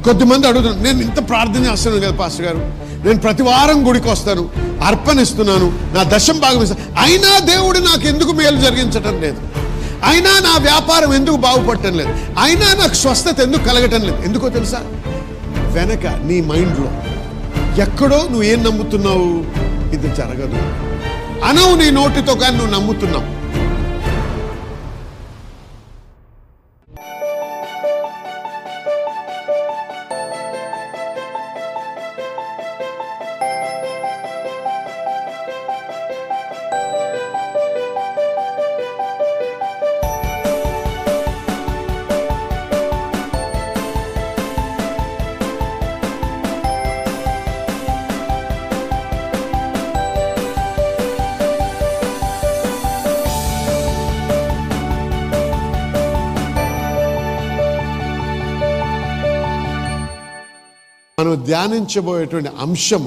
కొద్దిమంది అడుగుతాను నేను ఇంత ప్రార్థన చేస్తున్నాను కదా పాస్టర్ గారు నేను ప్రతి వారం గుడికి వస్తాను అర్పణిస్తున్నాను నా దశం భాగం ఇస్తాను అయినా దేవుడు నాకు ఎందుకు మేలు జరిగించటం లేదు అయినా నా వ్యాపారం ఎందుకు బాగుపడటం లేదు అయినా నాకు స్వస్థత ఎందుకు కలగటం లేదు ఎందుకో తెలుసా వెనక నీ మైండ్లో ఎక్కడో నువ్వు ఏం నమ్ముతున్నావు ఇది జరగదు అనవు నీ నోటితో కానీ నువ్వు నమ్ముతున్నావు మనం ధ్యానించబోయేటువంటి అంశము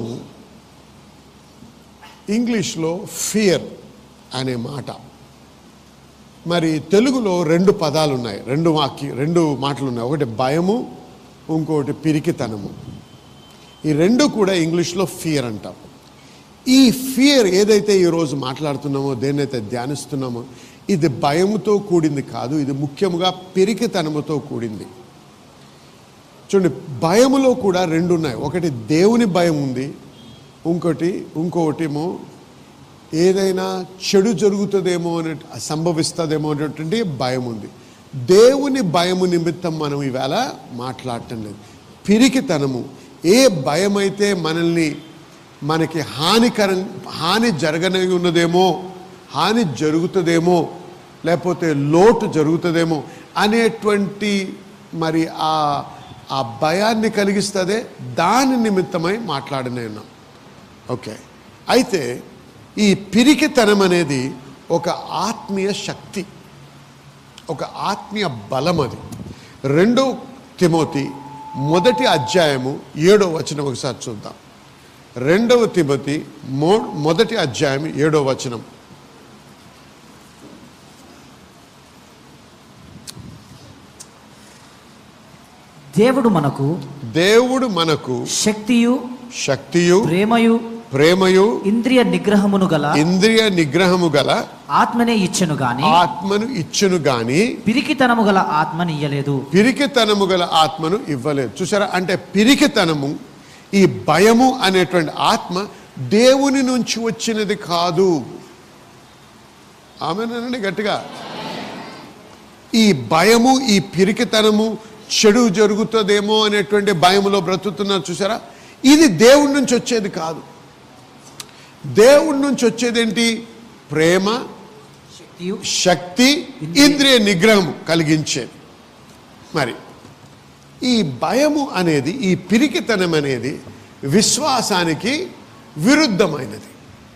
ఇంగ్లీష్లో ఫియర్ అనే మాట మరి తెలుగులో రెండు పదాలు ఉన్నాయి రెండు వాక్య రెండు మాటలు ఉన్నాయి ఒకటి భయము ఇంకొకటి పిరికితనము ఈ రెండు కూడా ఇంగ్లీష్లో ఫియర్ అంటాం ఈ ఫియర్ ఏదైతే ఈరోజు మాట్లాడుతున్నామో దేన్నైతే ధ్యానిస్తున్నామో ఇది భయముతో కూడింది కాదు ఇది ముఖ్యముగా పిరికితనముతో కూడింది చూడండి భయములో కూడా రెండు ఉన్నాయి ఒకటి దేవుని భయం ఉంది ఇంకోటి ఇంకొకటేమో ఏదైనా చెడు జరుగుతుందేమో అనే సంభవిస్తుందేమో అనేటువంటి భయం ఉంది దేవుని భయము నిమిత్తం మనం ఈవేళ మాట్లాడటం లేదు పిరికితనము ఏ భయం అయితే మనల్ని మనకి హానికరం హాని జరగనే ఉన్నదేమో హాని జరుగుతుందేమో లేకపోతే లోటు జరుగుతుందేమో అనేటువంటి మరి ఆ ఆ భయాన్ని కలిగిస్తుందే దాని నిమిత్తమై మాట్లాడనే ఉన్నాం ఓకే అయితే ఈ పిరికితనం అనేది ఒక ఆత్మీయ శక్తి ఒక ఆత్మీయ బలం అది రెండో తిమోతి మొదటి అధ్యాయము ఏడో వచనం ఒకసారి చూద్దాం రెండవ తిమోతి మో మొదటి అధ్యాయం ఏడో వచనం దేవుడు మనకు దేవుడు మనకు శక్తియు శక్తియు ప్రేమయు ప్రేమయు ఇంద్రియ నిగ్రహమును గల ఇంద్రియ నిగ్రహము గల ఆత్మనే ఇచ్చెను గాని ఆత్మను ఇచ్చును గాని పిరికితనము గల ఆత్మనియ్యలేదు పిరికితనము గల ఆత్మను ఇవ్వలేదు చూసారా అంటే పిరికితనము ఈ భయము అనేటువంటి ఆత్మ దేవుని నుంచి వచ్చినది కాదు ఆమెనండి గట్టిగా ఈ భయము ఈ పిరికితనము చెడు జరుగుతుందేమో అనేటువంటి భయములో బ్రతుకుతున్నారు చూసారా ఇది దేవుడి నుంచి వచ్చేది కాదు దేవుడి నుంచి వచ్చేదేంటి ప్రేమ శక్తియు శక్తి ఇంద్రియ నిగ్రహం కలిగించేది మరి ఈ భయము అనేది ఈ పిరికితనం అనేది విశ్వాసానికి విరుద్ధమైనది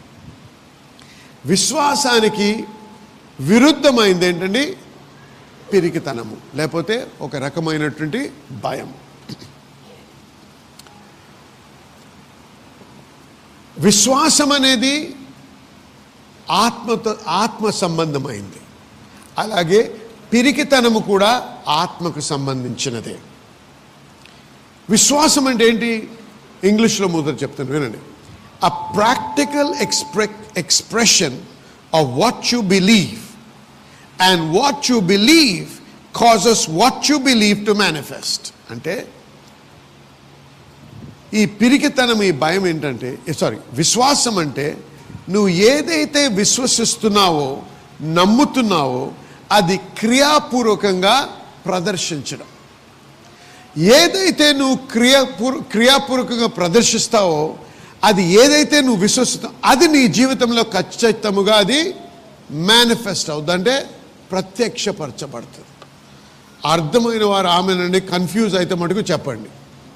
విశ్వాసానికి విరుద్ధమైంది ఏంటండి పిరికితనము లేకపోతే ఒక రకమైనటువంటి భయం విశ్వాసం అనేది ఆత్మతో ఆత్మ సంబంధమైంది అలాగే పిరికితనము కూడా ఆత్మకు సంబంధించినదే విశ్వాసం అంటే ఏంటి ఇంగ్లీష్లో మొదట చెప్తాను వినండి uh practical expre expression of what you believe and what you believe causes what you believe to manifest అంటే ఈ పిరికితనం ఈ భయం ఏంటంటే సారీ విశ్వాసం అంటే నువ్వు ఏదైతే విశ్వసిస్తున్నావో నమ్ముతున్నావో అది క్రియాపూర్వకంగా ప్రదర్శించడం ఏదైతే నువ్వు క్రియాపూర్ క్రియాపూర్వకంగా ప్రదర్శిస్తావో అది ఏదైతే నువ్వు విశ్వసిస్తావు అది నీ జీవితంలో ఖచ్చితముగా అది మేనిఫెస్ట్ అవుతుంది అంటే ప్రత్యక్షపరచబడుతుంది అర్థమైన వారు ఆమెనండి కన్ఫ్యూజ్ అయితే మటుకు చెప్పండి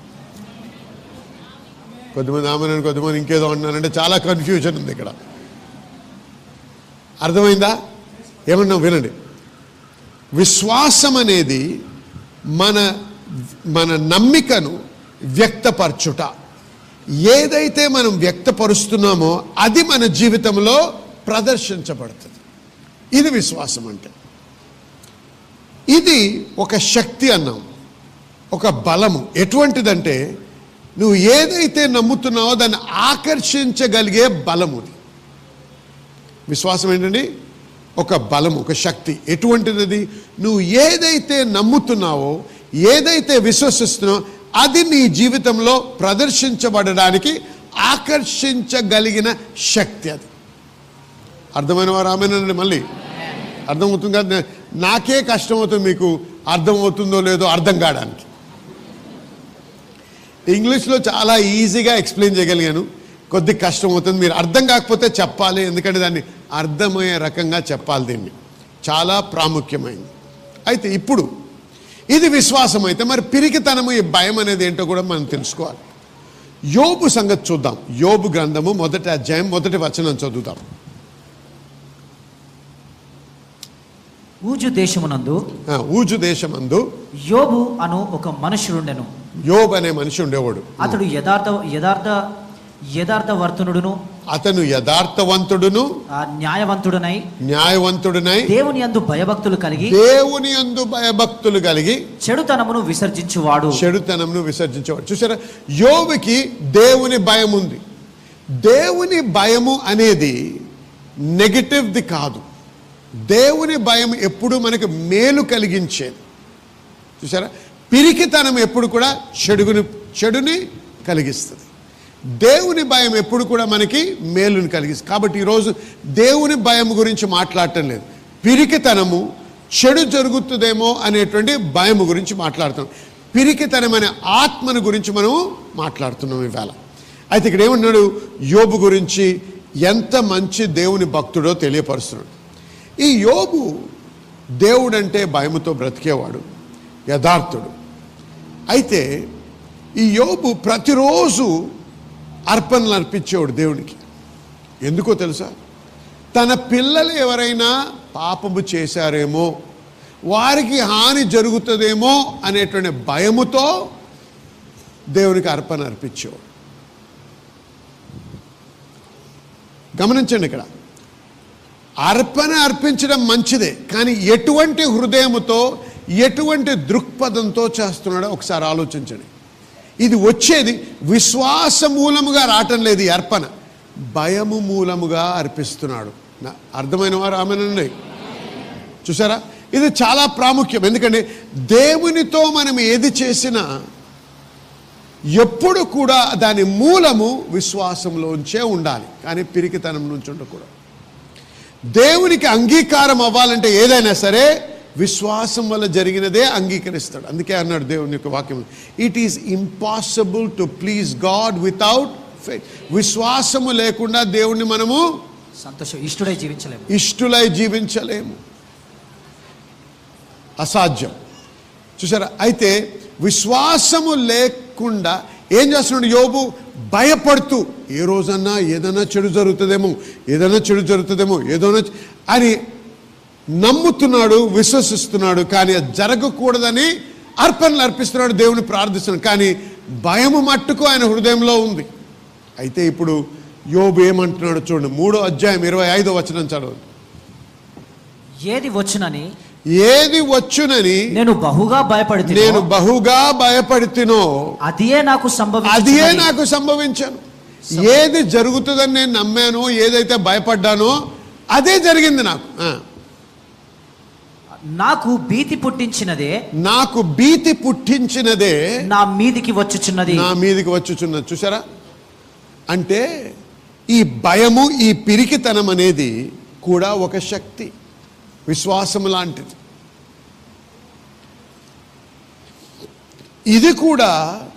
కొద్దిమంది ఆమెనని కొద్దిమంది ఇంకేదో అన్నానంటే చాలా కన్ఫ్యూజన్ ఉంది ఇక్కడ అర్థమైందా ఏమన్నా వినండి విశ్వాసం అనేది మన మన నమ్మికను వ్యక్తపరచుట ఏదైతే మనం వ్యక్తపరుస్తున్నామో అది మన జీవితంలో ప్రదర్శించబడుతుంది ఇది విశ్వాసం అంటే ఇది ఒక శక్తి అన్నాం ఒక బలము ఎటువంటిదంటే నువ్వు ఏదైతే నమ్ముతున్నావో దాన్ని ఆకర్షించగలిగే బలము ఇది. విశ్వాసం ఏంటండి ఒక బలం ఒక శక్తి ఎటువంటిది అది నువ్వు ఏదైతే నమ్ముతున్నావో ఏదైతే విశ్వసిస్తున్నావో అది నీ జీవితంలో ప్రదర్శించబడడానికి ఆకర్షించగలిగిన శక్తి అది అర్థమైన వారు ఆమెనండి మళ్ళీ అర్థమవుతుంది కదా నాకే కష్టమవుతుంది మీకు అర్థమవుతుందో లేదో అర్థం కావడానికి ఇంగ్లీష్లో చాలా ఈజీగా ఎక్స్ప్లెయిన్ చేయగలిగాను కొద్ది కష్టం అవుతుంది మీరు అర్థం కాకపోతే చెప్పాలి ఎందుకంటే దాన్ని అర్థమయ్యే రకంగా చెప్పాలి దీన్ని చాలా ప్రాముఖ్యమైనది అయితే ఇప్పుడు ఇది విశ్వాసం అయితే మరి పిరికితనము ఈ భయం అనేది ఏంటో కూడా మనం తెలుసుకోవాలి యోబు సంగతి చూద్దాం యోబు గ్రంథము మొదటి అధ్యాయం మొదటి వచనం చదువుతాం ఊజు దేశమునందు ఆ, ఊజు దేశమందు యోబు అను ఒక మనుషుడుండెను యోబ్ అనే మనిషి ఉండేవాడు అతడు యథార్థ యథార్థ యథార్థవర్తనుడును అతను యథార్థవంతుడును ఆ న్యాయవంతుడునై న్యాయవంతుడునై దేవుని యందు భయభక్తులు కలిగి దేవుని యందు భయభక్తులు కలిగి చెడుతనమును విసర్జించువాడు చెడుతనంను విసర్జించేవాడు చూసారా యోబుకి దేవుని భయం ఉంది దేవుని భయము అనేది నెగటివ్ది కాదు దేవుని భయం ఎప్పుడు మనకు మేలు కలిగించేది చూసారా పిరికితనం ఎప్పుడు కూడా చెడుగుని చెడుని కలిగిస్తుంది దేవుని భయం ఎప్పుడు కూడా మనకి మేలుని కలిగిస్తుంది కాబట్టి ఈరోజు దేవుని భయం గురించి మాట్లాడటం లేదు పిరికితనము చెడు జరుగుతుందేమో అనేటువంటి భయం గురించి మాట్లాడుతున్నాం పిరికితనం అనే ఆత్మను గురించి మనము మాట్లాడుతున్నాం ఇవాళ అయితే ఇక్కడ ఏమన్నాడు యోబు గురించి ఎంత మంచి దేవుని భక్తుడో తెలియపరుస్తున్నాడు ఈ యోబు దేవుడంటే భయముతో బ్రతికేవాడు యథార్థుడు అయితే ఈ యోబు ప్రతిరోజు అర్పణలు అర్పించేవాడు దేవునికి ఎందుకో తెలుసా తన పిల్లలు ఎవరైనా పాపము చేశారేమో వారికి హాని జరుగుతుందేమో అనేటువంటి భయముతో దేవునికి అర్పణ అర్పించేవాడు గమనించండి ఇక్కడ అర్పణ అర్పించడం మంచిదే కానీ ఎటువంటి హృదయముతో ఎటువంటి దృక్పథంతో చేస్తున్నాడో ఒకసారి ఆలోచించండి ఇది వచ్చేది విశ్వాస మూలముగా రావటం లేదు ఈ అర్పణ భయము మూలముగా అర్పిస్తున్నాడు నా- అర్థమైన వారు ఆమెనండి చూసారా ఇది చాలా ప్రాముఖ్యం ఎందుకంటే దేవునితో మనం ఏది చేసినా ఎప్పుడు కూడా దాని మూలము విశ్వాసంలోంచే ఉండాలి కానీ పిరికితనం నుంచి ఉండకూడదు దేవునికి అంగీకారం అవ్వాలంటే ఏదైనా సరే విశ్వాసం వల్ల జరిగినదే అంగీకరిస్తాడు అందుకే అన్నాడు దేవుని యొక్క వాక్యం it is impossible to please God without విశ్వాసము లేకుండా దేవుణ్ణి మనము సంతోషం ఇష్టడై జీవించలేము ఇష్టులై జీవించలేము అసాధ్యం చూసారా అయితే విశ్వాసము లేకుండా ఏం చేస్తున్నాడు యోబు భయపడుతూ ఏ రోజన్నా ఏదైనా చెడు జరుగుతుందేమో ఏదైనా చెడు జరుగుతుందేమో ఏదైనా చె- అని నమ్ముతున్నాడు విశ్వసిస్తున్నాడు కానీ అది జరగకూడదని అర్పణలు అర్పిస్తున్నాడు దేవుని ప్రార్థిస్తున్నాడు కానీ భయము మట్టుకు ఆయన హృదయంలో ఉంది అయితే ఇప్పుడు యోబు ఏమంటున్నాడు చూడండి మూడో అధ్యాయం ఇరవై ఐదో వచనం చదవండి ఏది వచ్చునని ఏది వచ్చునని నేను బహుగా భయపడితే నేను బహుగా భయపడుతునో అదియే నాకు అదియే సంభవించి నాకు సంభవించాను ఏది జరుగుతుందని నేను నమ్మానో ఏదైతే భయపడ్డానో అదే జరిగింది నాకు ఆ. నాకు భీతి పుట్టించినదే నాకు భీతి పుట్టించినదే నా మీదికి వచ్చుచున్నది నా మీదకి వచ్చుచున్నది చూసారా అంటే ఈ భయము ఈ పిరికితనం అనేది కూడా ఒక శక్తి విశ్వాసము లాంటిది ఇది కూడా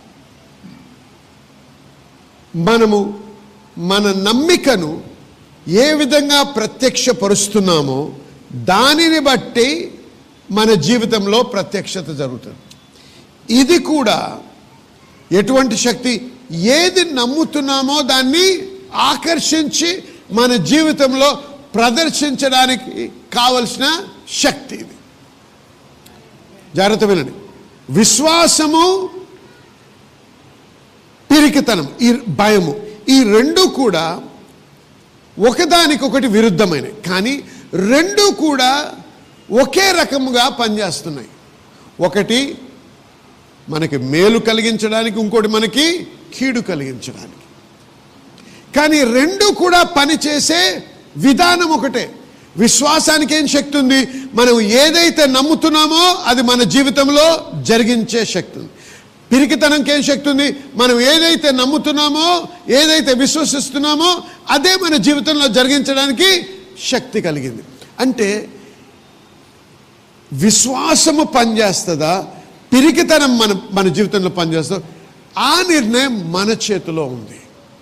మనము మన నమ్మికను ఏ విధంగా ప్రత్యక్షపరుస్తున్నామో దానిని బట్టి మన జీవితంలో ప్రత్యక్షత జరుగుతుంది ఇది కూడా ఎటువంటి శక్తి ఏది నమ్ముతున్నామో దాన్ని ఆకర్షించి మన జీవితంలో ప్రదర్శించడానికి కావలసిన శక్తి ఇది జాగ్రత్త వినండి విశ్వాసము పిరికితనం ఈ భయము ఈ రెండు కూడా ఒకదానికొకటి విరుద్ధమైనవి కానీ రెండు కూడా ఒకే రకముగా పనిచేస్తున్నాయి ఒకటి మనకి మేలు కలిగించడానికి ఇంకోటి మనకి కీడు కలిగించడానికి కానీ రెండు కూడా పనిచేసే విధానం ఒకటే విశ్వాసానికి ఏం శక్తి ఉంది మనం ఏదైతే నమ్ముతున్నామో అది మన జీవితంలో జరిగించే శక్తి ఉంది పిరికితనంకి ఏం శక్తి ఉంది మనం ఏదైతే నమ్ముతున్నామో ఏదైతే విశ్వసిస్తున్నామో అదే మన జీవితంలో జరిగించడానికి శక్తి కలిగింది అంటే విశ్వాసము పనిచేస్తుందా పిరికితనం మన మన జీవితంలో పనిచేస్తుందా ఆ నిర్ణయం మన చేతిలో ఉంది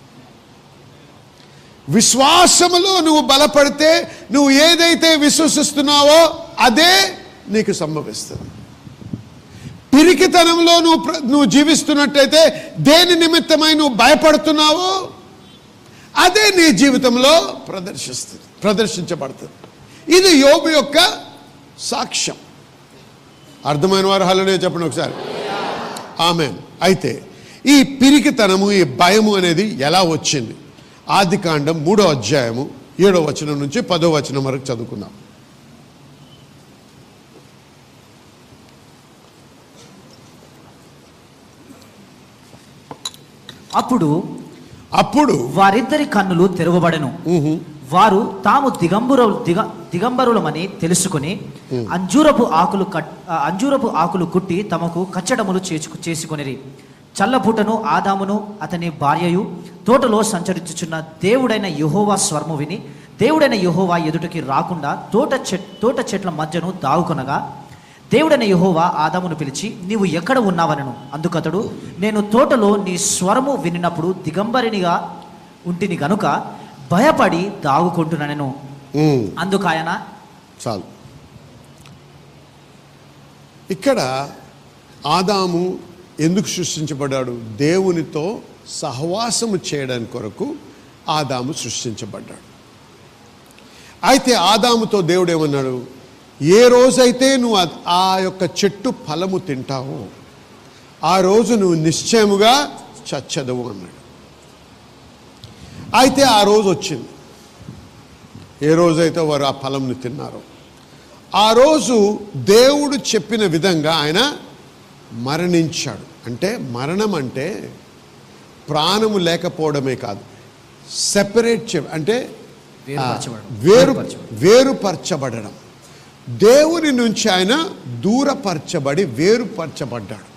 విశ్వాసములో నువ్వు బలపడితే నువ్వు ఏదైతే విశ్వసిస్తున్నావో అదే నీకు సంభవిస్తుంది పిరికితనంలో నువ్వు ప్ర- నువ్వు జీవిస్తున్నట్టయితే దేని నిమిత్తమై నువ్వు భయపడుతున్నావో అదే నీ జీవితంలో ప్రదర్శిస్తుంది ప్రదర్శించబడుతుంది ఇది యోబు యొక్క సాక్ష్యం అర్థమైన వారు హలోనే చెప్పండి ఒకసారి ఆమె అయితే ఈ పిరికితనము ఈ భయము అనేది ఎలా వచ్చింది ఆది కాండం మూడో అధ్యాయము ఏడో వచనం నుంచి పదో వచనం వరకు చదువుకుందాం అప్పుడు అప్పుడు వారిద్దరి కన్నులు తెరవబడెను వారు తాము దిగంబరు దిగ దిగంబరులమని తెలుసుకుని అంజూరపు ఆకులు కట్ ఆ, అంజూరపు ఆకులు కుట్టి తమకు కచ్చడములు చేసుకు చేసుకొనిరి చల్లపుటను ఆదామును అతని భార్యయు తోటలో సంచరించుచున్న దేవుడైన యెహోవా స్వర్ము విని దేవుడైన యెహోవా ఎదుటికి రాకుండా తోట చెట్ తోట చెట్ల మధ్యను దావుకొనగా దేవుడైన యెహోవా ఆదామును పిలిచి నీవు ఎక్కడ ఉన్నావనను అందుకతడు నేను తోటలో నీ స్వరము వినినప్పుడు దిగంబరినిగా ఉంటిని గనుక భయపడి దాగుకుంటున్నాను ఉమ్, అందుకు ఆయన చాలు ఇక్కడ ఆదాము ఎందుకు సృష్టించబడ్డాడు దేవునితో సహవాసము చేయడానికి కొరకు ఆదాము సృష్టించబడ్డాడు అయితే ఆదాముతో దేవుడు ఏమన్నాడు ఏ రోజైతే నువ్వు అద్- ఆ యొక్క చెట్టు ఫలము తింటావో ఆ రోజు నువ్వు నిశ్చయముగా చచ్చదవు అన్నాడు అయితే ఆ రోజు వచ్చింది ఏ రోజైతే వారు ఆ ఫలంని తిన్నారో ఆ రోజు దేవుడు చెప్పిన విధంగా ఆయన మరణించాడు అంటే మరణం అంటే ప్రాణము లేకపోవడమే కాదు సెపరేట్ చే అంటే ఆ, వేరుపరచబడడం. వేరు వేరుపరచబడడం. వేరుపరచబడడం దేవుని నుంచి ఆయన దూరపరచబడి వేరుపరచబడ్డాడు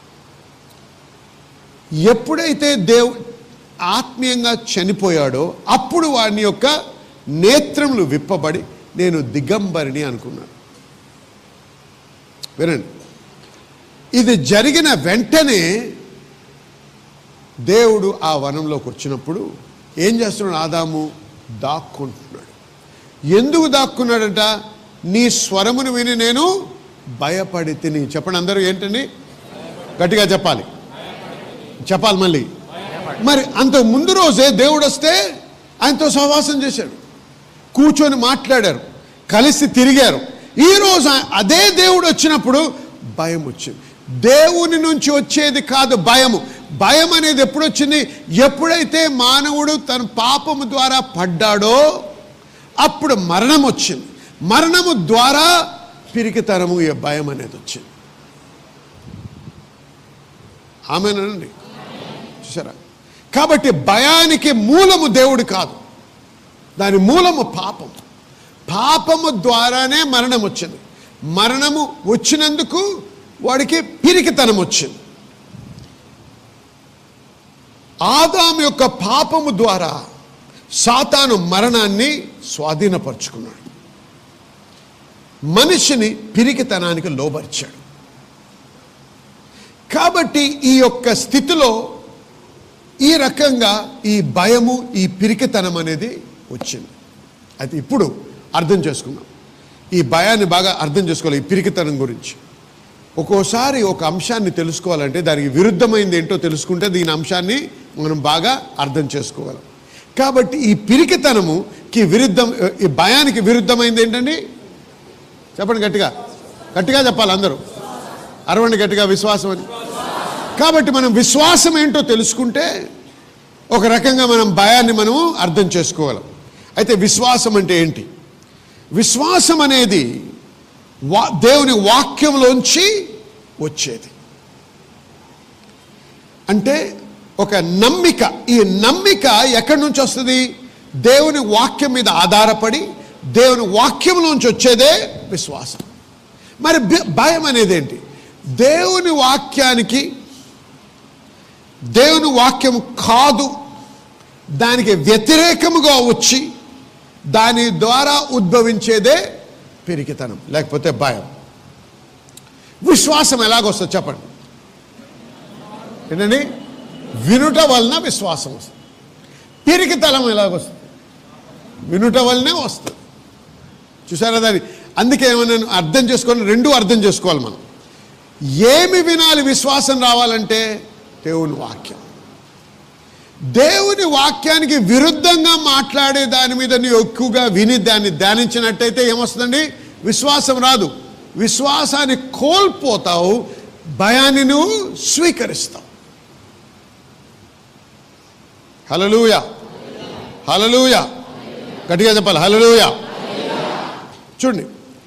ఎప్పుడైతే దేవు ఆత్మీయంగా చనిపోయాడో అప్పుడు వాని యొక్క నేత్రములు విప్పబడి నేను దిగంబరిని అనుకున్నాను వినండి ఇది జరిగిన వెంటనే దేవుడు ఆ వనంలోకి వచ్చినప్పుడు ఏం చేస్తున్నాడు ఆదాము దాక్కుంటున్నాడు ఎందుకు దాక్కున్నాడంట నీ స్వరమును విని నేను భయపడి తిని చెప్పండి అందరూ ఏంటండి గట్టిగా చెప్పాలి చెప్పాలి మళ్ళీ మరి అంత ముందు రోజే దేవుడు వస్తే ఆయనతో సహవాసం చేశాడు కూర్చొని మాట్లాడారు కలిసి తిరిగారు ఈ రోజు ఆ- అదే దేవుడు వచ్చినప్పుడు భయం వచ్చింది దేవుని నుంచి వచ్చేది కాదు భయము భయం అనేది ఎప్పుడు వచ్చింది ఎప్పుడైతే మానవుడు తన పాపము ద్వారా పడ్డాడో అప్పుడు మరణం వచ్చింది మరణము ద్వారా పిరికితనము ఈ భయం అనేది వచ్చింది ఆమెనండి చూసారా కాబట్టి భయానికి మూలము దేవుడు కాదు దాని మూలము పాపం పాపము ద్వారానే మరణం వచ్చింది మరణము వచ్చినందుకు వాడికి పిరికితనం వచ్చింది ఆదాము యొక్క పాపము ద్వారా సాతాను మరణాన్ని స్వాధీనపరుచుకున్నాడు మనిషిని పిరికితనానికి లోబరిచాడు కాబట్టి ఈ యొక్క స్థితిలో ఈ రకంగా ఈ భయము ఈ పిరికితనం అనేది వచ్చింది అయితే ఇప్పుడు అర్థం చేసుకుందాం ఈ భయాన్ని బాగా అర్థం చేసుకోవాలి ఈ పిరికితనం గురించి ఒక్కోసారి ఒక అంశాన్ని తెలుసుకోవాలంటే దానికి విరుద్ధమైంది ఏంటో తెలుసుకుంటే దీని అంశాన్ని మనం బాగా అర్థం చేసుకోగలం కాబట్టి ఈ పిరికితనముకి విరుద్ధం ఈ భయానికి విరుద్ధమైంది ఏంటండి చెప్పండి గట్టిగా గట్టిగా చెప్పాలి అందరూ అరవండి గట్టిగా విశ్వాసం అని కాబట్టి మనం విశ్వాసం ఏంటో తెలుసుకుంటే ఒక రకంగా మనం భయాన్ని మనము అర్థం చేసుకోగలం అయితే విశ్వాసం అంటే ఏంటి విశ్వాసం అనేది వా దేవుని వాక్యంలోంచి వచ్చేది అంటే ఒక నమ్మిక ఈ నమ్మిక ఎక్కడి నుంచి వస్తుంది దేవుని వాక్యం మీద ఆధారపడి దేవుని వాక్యంలోంచి వచ్చేదే విశ్వాసం మరి భ- భయం అనేది ఏంటి దేవుని వాక్యానికి దేవుని వాక్యం కాదు దానికి వ్యతిరేకముగా వచ్చి దాని ద్వారా ఉద్భవించేదే పిరికితనం లేకపోతే భయం విశ్వాసం ఎలాగొస్తుంది చెప్పండి ఏంటండి వినుట వలన విశ్వాసం వస్తుంది పిరికితనం ఎలాగొస్తుంది వినుట వలనే వస్తుంది చూసారా దాన్ని అందుకే ఏమన్నా అర్థం చేసుకొని రెండు అర్థం చేసుకోవాలి మనం ఏమి వినాలి విశ్వాసం రావాలంటే దేవుని వాక్యం దేవుని వాక్యానికి విరుద్ధంగా మాట్లాడే దాని మీద నువ్వు ఎక్కువగా విని దాన్ని ధ్యానించినట్టయితే ఏమొస్తుందండి విశ్వాసం రాదు విశ్వాసాన్ని కోల్పోతావు భయాన్ని నువ్వు స్వీకరిస్తావు హలలుయ హలలుయ గట్టిగా చెప్పాలి హలలుయ చూడండి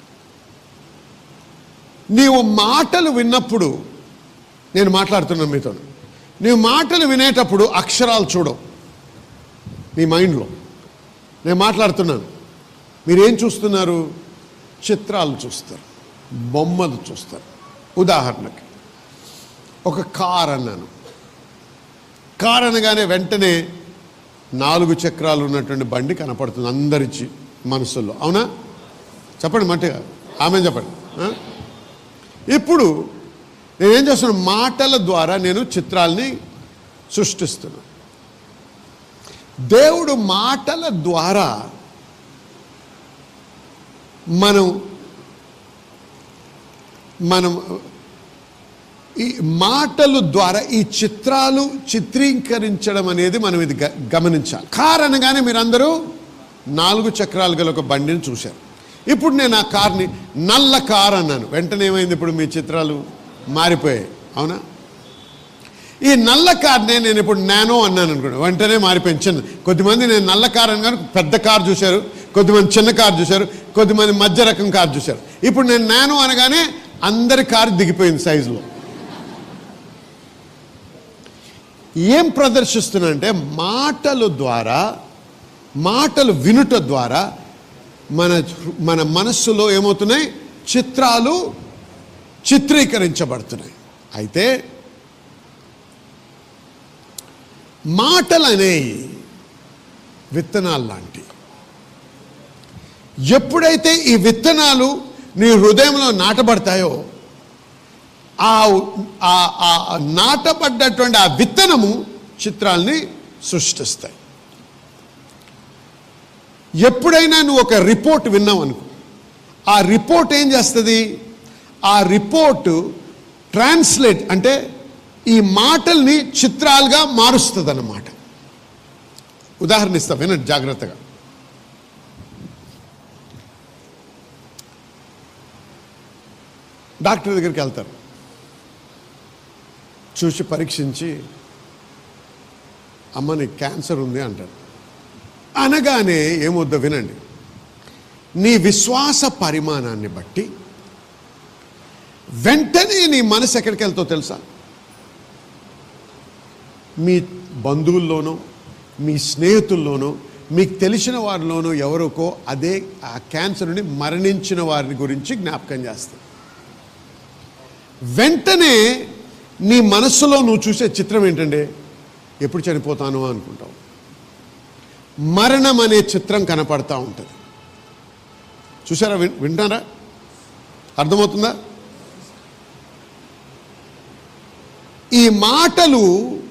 నీవు మాటలు విన్నప్పుడు నేను మాట్లాడుతున్నాను మీతో నీవు మాటలు వినేటప్పుడు అక్షరాలు చూడవు నీ మైండ్లో నేను మాట్లాడుతున్నాను మీరేం చూస్తున్నారు చిత్రాలు చూస్తారు బొమ్మలు చూస్తారు ఉదాహరణకి ఒక కార్ అన్నాను కార్ అనగానే వెంటనే నాలుగు చక్రాలు ఉన్నటువంటి బండి కనపడుతుంది అందరి చి- మనసుల్లో అవునా చెప్పండి మంటగా ఆమె చెప్పండి ఆ? ఇప్పుడు నేనేం చేస్తున్నాను మాటల ద్వారా నేను చిత్రాల్ని సృష్టిస్తున్నాను దేవుడు మాటల ద్వారా మనం మనం ఈ మాటలు ద్వారా ఈ చిత్రాలు చిత్రీకరించడం అనేది మనం ఇది గ- గమనించాలి కార్ అనగానే మీరందరూ నాలుగు చక్రాలు గల ఒక బండిని చూశారు ఇప్పుడు నేను ఆ కార్ని నల్ల కార్ అన్నాను వెంటనే ఏమైంది ఇప్పుడు మీ చిత్రాలు మారిపోయాయి అవునా ఈ నల్ల కార్నే నేను ఇప్పుడు నానో అన్నాను అనుకోండి వెంటనే మారిపోయింది చిన్న కొద్దిమంది నేను నల్ల కార్ అనగానే పెద్ద కార్ చూశారు కొద్దిమంది చిన్న కార్ చూశారు కొద్దిమంది మధ్య రకం కార్ చూశారు ఇప్పుడు నేను నానో అనగానే అందరి కారు దిగిపోయింది సైజులో ఏం ప్రదర్శిస్తున్నా అంటే మాటల ద్వారా మాటలు వినుట ద్వారా మన మన మనస్సులో ఏమవుతున్నాయి చిత్రాలు చిత్రీకరించబడుతున్నాయి అయితే మాటలు అనేవి విత్తనాలు లాంటివి ఎప్పుడైతే ఈ విత్తనాలు నీ హృదయంలో నాటబడతాయో ఆ ఆ- ఆ నాటబడ్డటువంటి ఆ విత్తనము చిత్రాల్ని సృష్టిస్తాయి ఎప్పుడైనా నువ్వు ఒక రిపోర్ట్ విన్నావు అనుకో ఆ రిపోర్ట్ ఏం చేస్తుంది ఆ రిపోర్ట్ ట్రాన్స్లేట్ అంటే ఈ మాటల్ని చిత్రాలుగా మారుస్తుంది అన్నమాట ఉదాహరణ ఇస్తా వినండి జాగ్రత్తగా డాక్టర్ దగ్గరికి వెళ్తారు చూసి పరీక్షించి అమ్మ నీకు క్యాన్సర్ ఉంది అంటారు అనగానే ఏమొద్దో వినండి నీ విశ్వాస పరిమాణాన్ని బట్టి వెంటనే నీ మనసు ఎక్కడికి వెళ్తో తెలుసా మీ బంధువుల్లోనో మీ స్నేహితుల్లోనో మీకు తెలిసిన వారిలోనో ఎవరికో అదే ఆ క్యాన్సర్ నుండి మరణించిన వారిని గురించి జ్ఞాపకం చేస్తుంది వెంటనే నీ మనస్సులో నువ్వు చూసే చిత్రం ఏంటంటే ఎప్పుడు చనిపోతాను అనుకుంటావు మరణం అనే చిత్రం కనపడతా ఉంటుంది చూసారా విన్ వింటారా అర్థమవుతుందా ఈ మాటలు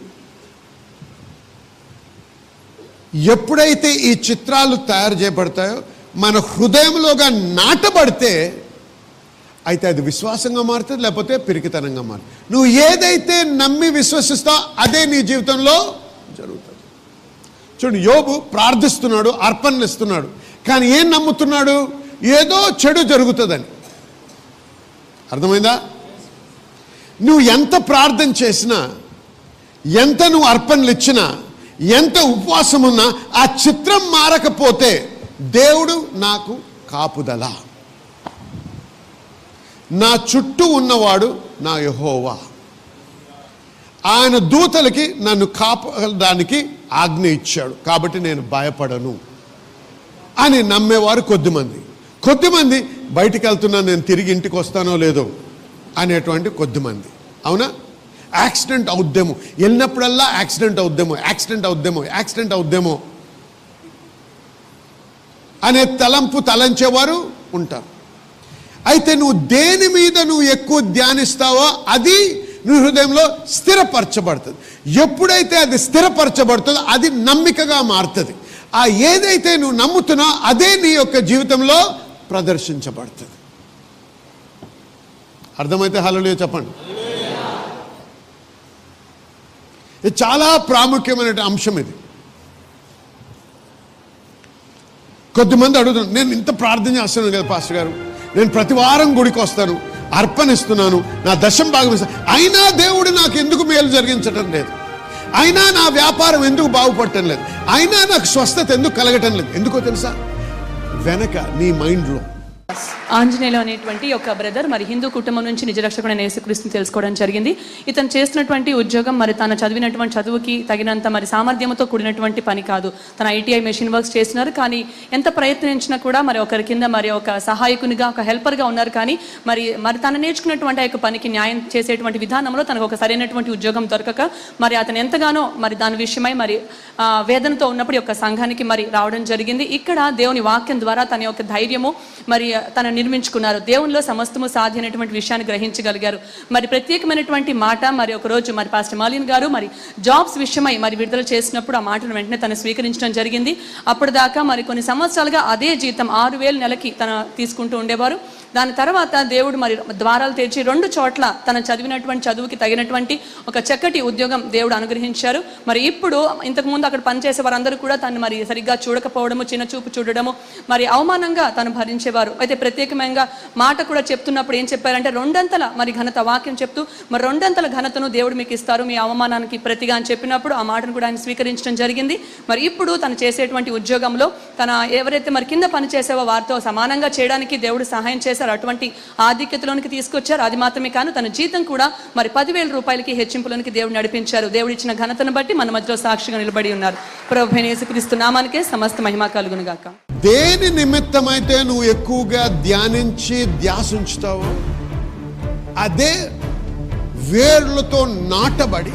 ఎప్పుడైతే ఈ చిత్రాలు తయారు చేయబడతాయో మన హృదయంలోగా నాటబడితే అయితే అది విశ్వాసంగా మారుతుంది లేకపోతే పిరికితనంగా మారుతుంది నువ్వు ఏదైతే నమ్మి విశ్వసిస్తావు అదే నీ జీవితంలో జరుగుతుంది చూడు యోబు ప్రార్థిస్తున్నాడు అర్పణలు ఇస్తున్నాడు కానీ ఏం నమ్ముతున్నాడు ఏదో చెడు జరుగుతుందని అర్థమైందా నువ్వు ఎంత ప్రార్థన చేసినా ఎంత నువ్వు అర్పణలు ఇచ్చినా ఎంత ఉపవాసం ఉన్నా ఆ చిత్రం మారకపోతే దేవుడు నాకు కాపుదల నా చుట్టూ ఉన్నవాడు నా యహోవా ఆయన దూతలకి నన్ను కాపడానికి ఆజ్ఞ ఇచ్చాడు కాబట్టి నేను భయపడను అని నమ్మేవారు కొద్దిమంది కొద్దిమంది బయటికి వెళ్తున్నాను నేను తిరిగి ఇంటికి వస్తానో లేదో అనేటువంటి కొద్దిమంది అవునా యాక్సిడెంట్ అవుద్దేమో వెళ్ళినప్పుడల్లా యాక్సిడెంట్ అవుద్దేమో యాక్సిడెంట్ అవుద్దేమో యాక్సిడెంట్ అవుద్దేమో అనే తలంపు తలంచేవారు ఉంటారు అయితే నువ్వు దేని మీద నువ్వు ఎక్కువ ధ్యానిస్తావో అది నీ హృదయంలో స్థిరపరచబడుతుంది ఎప్పుడైతే అది స్థిరపరచబడుతుందో అది నమ్మికగా మారుతుంది ఆ ఏదైతే నువ్వు నమ్ముతున్నావు అదే నీ యొక్క జీవితంలో ప్రదర్శించబడుతుంది అర్థమైతే హలో చెప్పండి ఇది చాలా ప్రాముఖ్యమైన అంశం ఇది కొద్దిమంది అడుగుతున్నారు నేను ఇంత ప్రార్థన చేస్తున్నాను కదా పాస్టర్ గారు నేను ప్రతి వారం గుడికి వస్తాను అర్పణిస్తున్నాను నా దశం భాగం ఇస్తాను అయినా దేవుడు నాకు ఎందుకు మేలు జరిగించటం లేదు అయినా నా వ్యాపారం ఎందుకు బాగుపడటం లేదు అయినా నాకు స్వస్థత ఎందుకు కలగటం లేదు ఎందుకో తెలుసా వెనక నీ మైండ్లో ఆంజనేయులు అనేటువంటి ఒక బ్రదర్ మరి హిందూ కుటుంబం నుంచి నిజరక్షకుడైన యేసుక్రీస్తుని తెలుసుకోవడం జరిగింది ఇతను చేస్తున్నటువంటి ఉద్యోగం మరి తను చదివినటువంటి చదువుకి తగినంత మరి సామర్థ్యంతో కూడినటువంటి పని కాదు తన ఐటీఐ మెషిన్ వర్క్స్ చేస్తున్నారు కానీ ఎంత ప్రయత్నించినా కూడా మరి ఒకరి కింద మరి ఒక సహాయకునిగా ఒక హెల్పర్గా ఉన్నారు కానీ మరి మరి తను నేర్చుకున్నటువంటి ఆ యొక్క పనికి న్యాయం చేసేటువంటి విధానంలో తనకు ఒక సరైనటువంటి ఉద్యోగం దొరకక మరి అతను ఎంతగానో మరి దాని విషయమై మరి ఆ, వేదనతో ఉన్నప్పుడు ఈ యొక్క సంఘానికి మరి రావడం జరిగింది ఇక్కడ దేవుని వాక్యం ద్వారా తన యొక్క ధైర్యము మరి తను నిర్మించుకున్నారు దేవునిలో సమస్తము సాధ్యమైనటువంటి విషయాన్ని గ్రహించగలిగారు మరి ప్రత్యేకమైనటువంటి మాట మరి ఒక రోజు మరి పాస్టర్ మాలిన్ గారు మరి జాబ్స్ విషయమై మరి విడుదల చేసినప్పుడు ఆ మాటను వెంటనే తను స్వీకరించడం జరిగింది అప్పుడు దాకా మరి కొన్ని సంవత్సరాలుగా అదే జీతం ఆరు వేలు నెలకి తన తీసుకుంటూ ఉండేవారు దాని తర్వాత దేవుడు మరి ద్వారాలు తెరిచి రెండు చోట్ల తన చదివినటువంటి చదువుకి తగినటువంటి ఒక చక్కటి ఉద్యోగం దేవుడు అనుగ్రహించారు మరి ఇప్పుడు ఇంతకుముందు అక్కడ పనిచేసే వారందరూ కూడా తను మరి సరిగ్గా చూడకపోవడము చిన్న చూపు చూడడము మరి అవమానంగా తను భరించేవారు అయితే ప్రత్యేకమైన మాట కూడా చెప్తున్నప్పుడు ఏం చెప్పారంటే రెండంతల మరి ఘనత వాక్యం చెప్తూ మరి రెండంతల ఘనతను దేవుడు మీకు ఇస్తారు మీ అవమానానికి ప్రతిగా అని చెప్పినప్పుడు ఆ మాటను కూడా ఆయన స్వీకరించడం జరిగింది మరి ఇప్పుడు తను చేసేటువంటి ఉద్యోగంలో తన ఎవరైతే మరి కింద పనిచేసేవో వారితో సమానంగా చేయడానికి దేవుడు సహాయం చేశారు అటువంటి ఆధిక్యతలోనికి తీసుకొచ్చారు అది మాత్రమే కాను తన జీతం కూడా మరి పదివేల రూపాయలకి హెచ్చింపులోనికి దేవుడు నడిపించారు దేవుడు ఇచ్చిన ఘనతను బట్టి మన మధ్యలో సాక్షిగా నిలబడి ఉన్నారు ప్రభు యేసుక్రీస్తు నామానికే సమస్త మహిమ కలుగును గాక దేని నిమిత్తమైతే నువ్వు ఎక్కువగా ధ్యానించి ధ్యాస ఉంచుతావో అదే వేర్లతో నాటబడి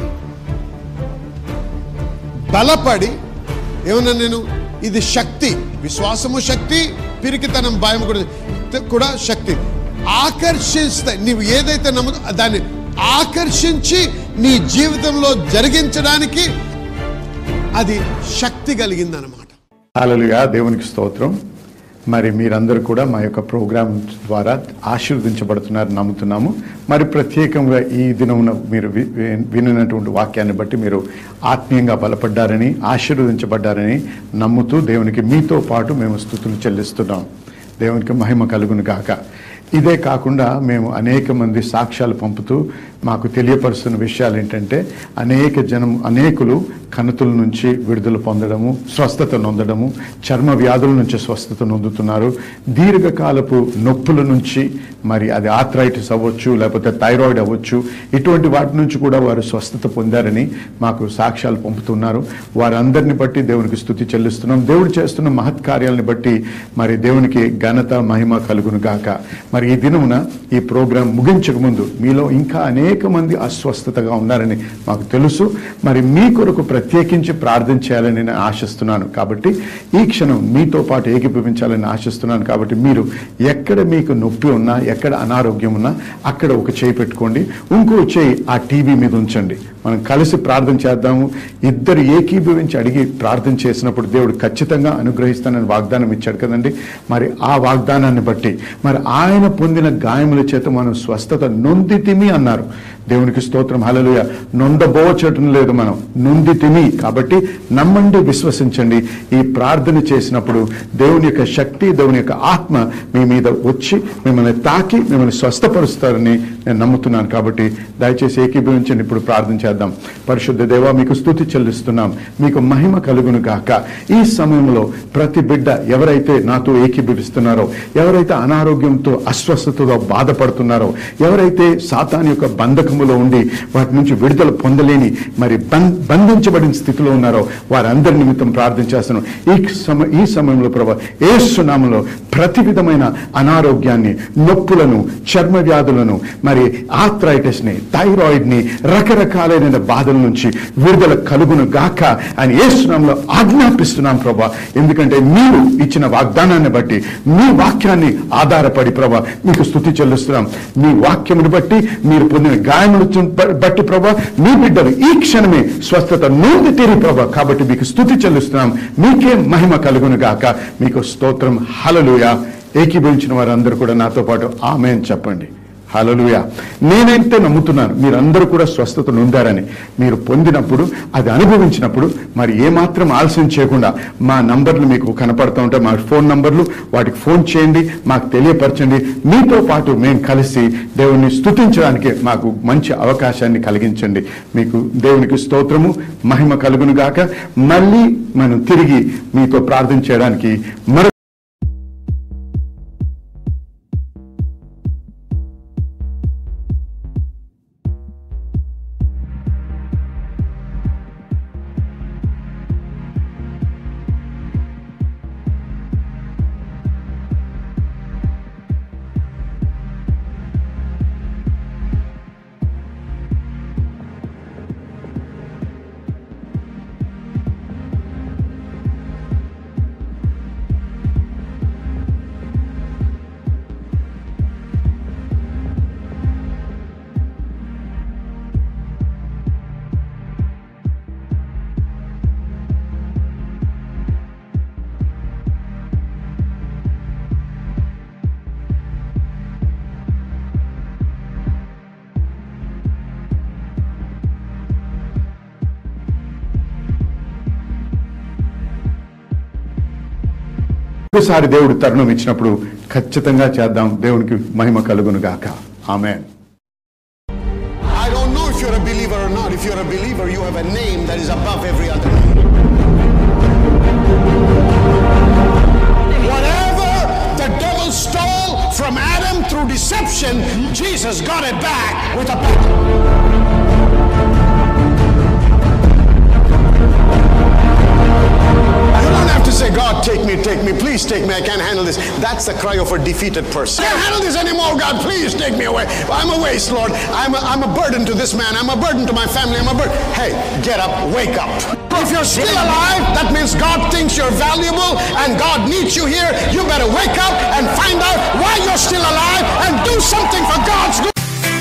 బలపడి ఏమన్నా నేను ఇది శక్తి విశ్వాసము శక్తి పిరికితనం భయం కూడా కూడా శక్తి ఆకర్షిస్తాయి నీవు ఏదైతే నమ్ముతో దాన్ని ఆకర్షించి నీ జీవితంలో జరిగించడానికి అది శక్తి కలిగిందనమాట హాలలుగా దేవునికి స్తోత్రం మరి మీరందరూ కూడా మా యొక్క ప్రోగ్రాం ద్వారా ఆశీర్వదించబడుతున్నారు నమ్ముతున్నాము మరి ప్రత్యేకంగా ఈ దినమున మీరు వి- వి- వినినటువంటి వాక్యాన్ని బట్టి మీరు ఆత్మీయంగా బలపడ్డారని ఆశీర్వదించబడ్డారని నమ్ముతూ దేవునికి మీతో పాటు మేము స్థుతులు చెల్లిస్తున్నాం దేవునికి మహిమ కలుగును గాక ఇదే కాకుండా మేము అనేక మంది సాక్ష్యాలు పంపుతూ మాకు తెలియపరుస్తున్న విషయాలు ఏంటంటే అనేక జనం అనేకులు కణుతుల నుంచి విడుదల పొందడము స్వస్థత నొందడము చర్మ వ్యాధుల నుంచి స్వస్థత నొందుతున్నారు దీర్ఘకాలపు నొప్పుల నుంచి మరి అది ఆథరైటిస్ అవ్వచ్చు లేకపోతే థైరాయిడ్ అవ్వచ్చు ఇటువంటి వాటి నుంచి కూడా వారు స్వస్థత పొందారని మాకు సాక్ష్యాలు పంపుతున్నారు వారందరిని బట్టి దేవునికి స్థుతి చెల్లిస్తున్నాం దేవుడు చేస్తున్న మహత్ కార్యాలను బట్టి మరి దేవునికి ఘనత మహిమ కలుగును గాక మరి ఈ దినమున ఈ ప్రోగ్రాం ముగించక ముందు మీలో ఇంకా అనేక మంది అస్వస్థతగా ఉన్నారని మాకు తెలుసు మరి మీ కొరకు ప్రత్యేకించి ప్రార్థన చేయాలని నేను ఆశిస్తున్నాను కాబట్టి ఈ క్షణం మీతో పాటు ఏకీభవించాలని ఆశిస్తున్నాను కాబట్టి మీరు ఎక్కడ మీకు నొప్పి ఉన్నా ఎక్కడ అనారోగ్యం ఉన్నా అక్కడ ఒక చేయి పెట్టుకోండి ఇంకో చేయి ఆ టీవీ మీద ఉంచండి మనం కలిసి ప్రార్థన చేద్దాము ఇద్దరు ఏకీభవించి అడిగి ప్రార్థన చేసినప్పుడు దేవుడు ఖచ్చితంగా అనుగ్రహిస్తానని వాగ్దానం ఇచ్చాడు కదండి మరి ఆ వాగ్దానాన్ని బట్టి మరి ఆయన పొందిన గాయముల చేత మనం స్వస్థత నొందితిమి అన్నారు దేవునికి స్తోత్రం హలలుయ నొందబోచటం లేదు మనం నొందితిమి కాబట్టి నమ్మండి విశ్వసించండి ఈ ప్రార్థన చేసినప్పుడు దేవుని యొక్క శక్తి దేవుని యొక్క ఆత్మ మీ మీద వచ్చి మిమ్మల్ని తాకి మిమ్మల్ని స్వస్థపరుస్తారని నేను నమ్ముతున్నాను కాబట్టి దయచేసి ఏకీభవించండి ఇప్పుడు ప్రార్థన చేద్దాం పరిశుద్ధ దేవ మీకు స్తుతి చెల్లిస్తున్నాం మీకు మహిమ కలుగును గాక ఈ సమయంలో ప్రతి బిడ్డ ఎవరైతే నాతో ఏకీభవిస్తున్నారో ఎవరైతే అనారోగ్యంతో అస్వస్థతతో బాధపడుతున్నారో ఎవరైతే సాతాన్ యొక్క బంధకములో ఉండి వాటి నుంచి విడుదల పొందలేని మరి బం- బంధించబడిన స్థితిలో ఉన్నారో వారందరి నిమిత్తం ప్రార్థన చేస్తున్నాం ఈ సమ ఈ సమయంలో ప్రభా ఏసునామంలో ప్రతి విధమైన అనారోగ్యాన్ని నొప్పులను చర్మ వ్యాధులను మరి ఆర్థరైటిస్ ని థైరాయిడ్ ని రకరకాలైన బాధల నుంచి విడుదల కలుగును గాక అని ఏసునామంలో ఆజ్ఞాపిస్తున్నాం ప్రభా ఎందుకంటే మీరు ఇచ్చిన వాగ్దానాన్ని బట్టి మీ వాక్యాన్ని ఆధారపడి ప్రభా మీకు స్థుతి చెల్లిస్తున్నాం మీ వాక్యమును బట్టి మీరు పొందిన గాయములు బట్టి ప్రభా మీ బిడ్డలు ఈ క్షణమే స్వస్థత నూనె తీరి ప్రభా కాబట్టి మీకు స్థుతి చెల్లిస్తున్నాం మీకే మహిమ కలుగును గాక మీకు స్తోత్రం హలలుయ ఏకీభవించిన వారందరూ కూడా నాతో పాటు ఆమె చెప్పండి హలలుయ నేనైతే నమ్ముతున్నాను మీరందరూ కూడా స్వస్థత నొందారని మీరు పొందినప్పుడు అది అనుభవించినప్పుడు మరి ఏమాత్రం ఆలస్యం చేయకుండా మా నంబర్లు మీకు కనపడుతూ ఉంటాయి మా ఫోన్ నంబర్లు వాటికి ఫోన్ చేయండి మాకు తెలియపరచండి మీతో పాటు మేము కలిసి దేవుణ్ణి స్తుతించడానికి మాకు మంచి అవకాశాన్ని కలిగించండి మీకు దేవునికి స్తోత్రము మహిమ కలుగును గాక మళ్ళీ మనం తిరిగి మీతో ప్రార్థన చేయడానికి మరో ఒకసారి దేవుడు తరుణం ఇచ్చినప్పుడు ఖచ్చితంగా చేద్దాం దేవునికి మహిమ కలుగును గాక ఆమె I don't know if you're a believer or not. If you're a believer, you have a name that is above every other name. Whatever the devil stole from Adam through deception, Jesus got it back with a battle. You don't have to say, God, take me, take me, please take me, I can't handle this. That's the cry of a defeated person. I can't handle this anymore, God, please take me away. I'm a waste, Lord. I'm a, I'm a burden to this man. I'm a burden to my family. I'm a burden. Hey, get up, wake up. If you're still alive, that means God thinks you're valuable and God needs you here. You better wake up and find out why you're still alive and do something for God's good.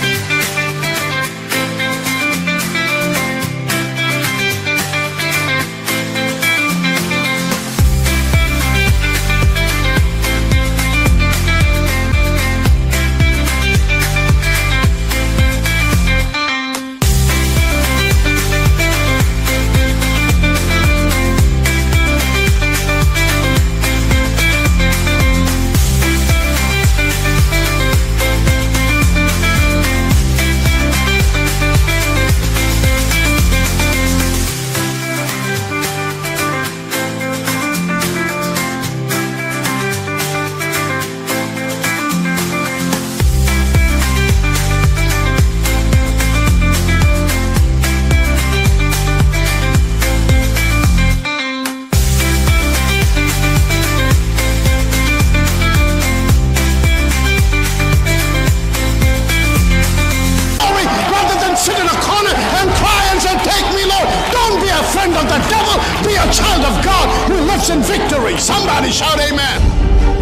glory rather than sit in a corner and cry and say, Take me, Lord. Don't be a friend of the devil. Be a child of God who lives in victory. Somebody shout, Amen.